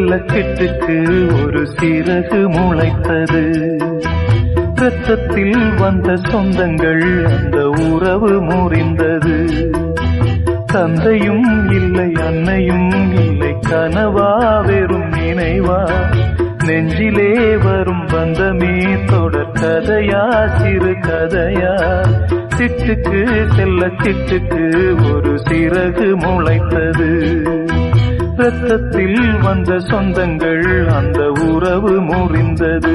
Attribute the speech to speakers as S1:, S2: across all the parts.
S1: செல்ல சிட்டுக்கு ஒரு சிறகு முளைத்தது ரத்தத்தில் வந்த சொந்தங்கள் அந்த உறவு முறிந்தது தந்தையும் இல்லை அன்னையும் இல்லை கனவா வெறும் நினைவா நெஞ்சிலே வரும் பந்தமே தொடர் கதையா சிறு கதையா சிட்டுக்கு செல்ல சிட்டுக்கு ஒரு சிறகு முளைத்தது ரத்தத்தில் வந்த சொந்தங்கள் அந்த உறவு முறிந்தது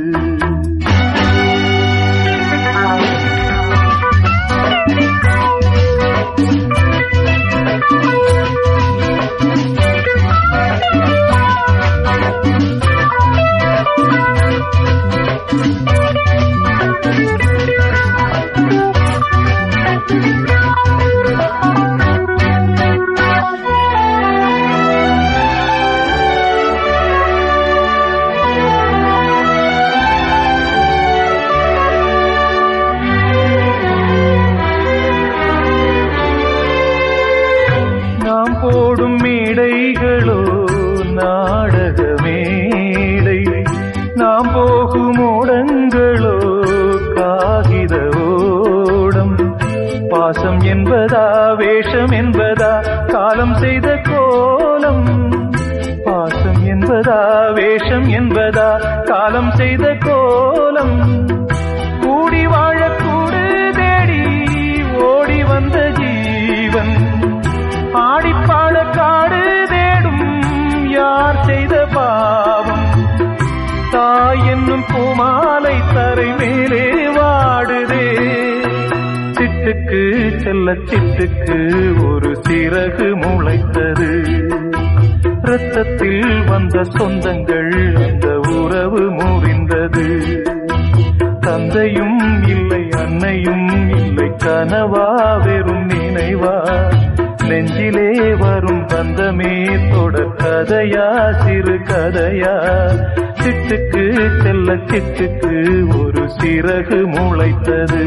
S1: நாம் போடும் மேடைகளோ நாடக மேடை நாம் போகும் ஓடங்களோ காகித ஓடம் பாசம் என்பதா வேஷம் என்பதா காலம் செய்த கோலம் பாசம் என்பதா வேஷம் என்பதா காலம் செய்த கோலம் கூடி வாழக்கூடு தேடி ஓடி வந்த ஜீவன் ஆடிப்பாட காடு தேடும் யார் செய்த பாவம் தாய் என்னும் பூமாலை தரை மேலே வாடுதே சிட்டுக்கு செல்ல சிட்டுக்கு ஒரு சிறகு முளைத்தது ரத்தத்தில் வந்த சொந்தங்கள் அந்த உறவு முறிந்தது தந்தையும் இல்லை அன்னையும் இல்லை கனவா வெறும் நினைவா நெஞ்சிலே வரும் பந்தமே தொடர் கதையா சிறு கதையா சிட்டுக்கு செல்ல சிட்டுக்கு ஒரு சிறகு முளைத்தது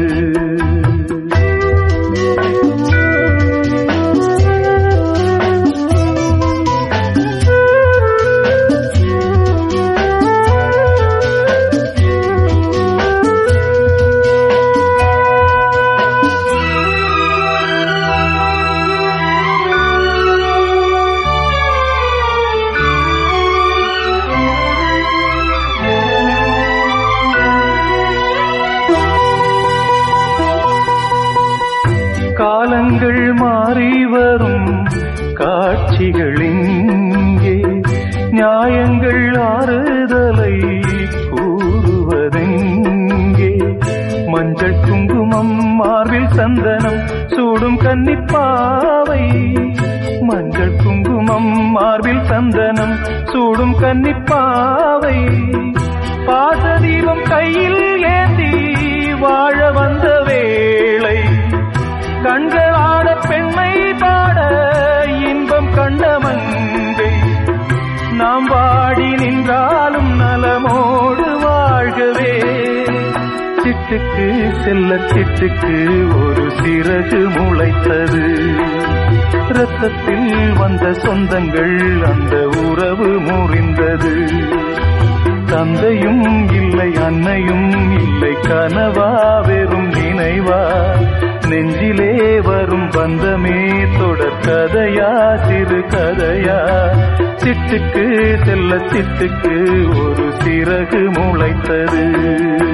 S1: காலங்கள் மாறி வரும் காட்சிகள் இங்கே நியாயங்கள் ஆறுதலை கூறுவதெங்கே மஞ்சள் குங்குமம் மார்பில் சந்தனம் சூடும் கன்னிப்பாவை மஞ்சள் குங்குமம் மார்பில் சந்தனம் சூடும் கன்னிப்பாவை பாசதீபம் கையில் ஏந்தி வாழ வந்த வேளை கண்களாட பெண்மை பாட இன்பம் கண்ட மங்கை நாம் வாடி நின்றாலும் நலமோடு வாழ்கவே சிட்டுக்கு செல்ல சிட்டுக்கு ஒரு சிறகு முளைத்தது ரத்தத்தில் வந்த சொந்தங்கள் அந்த உறவு முறிந்தது தந்தையும் இல்லை அன்னையும் இல்லை கனவா வெறும் நினைவா நெஞ்சிலே வரும் பந்தமே தொடர் கதையா சிறு கதையா சிட்டுக்கு செல்ல சிட்டுக்கு ஒரு சிறகு முளைத்தது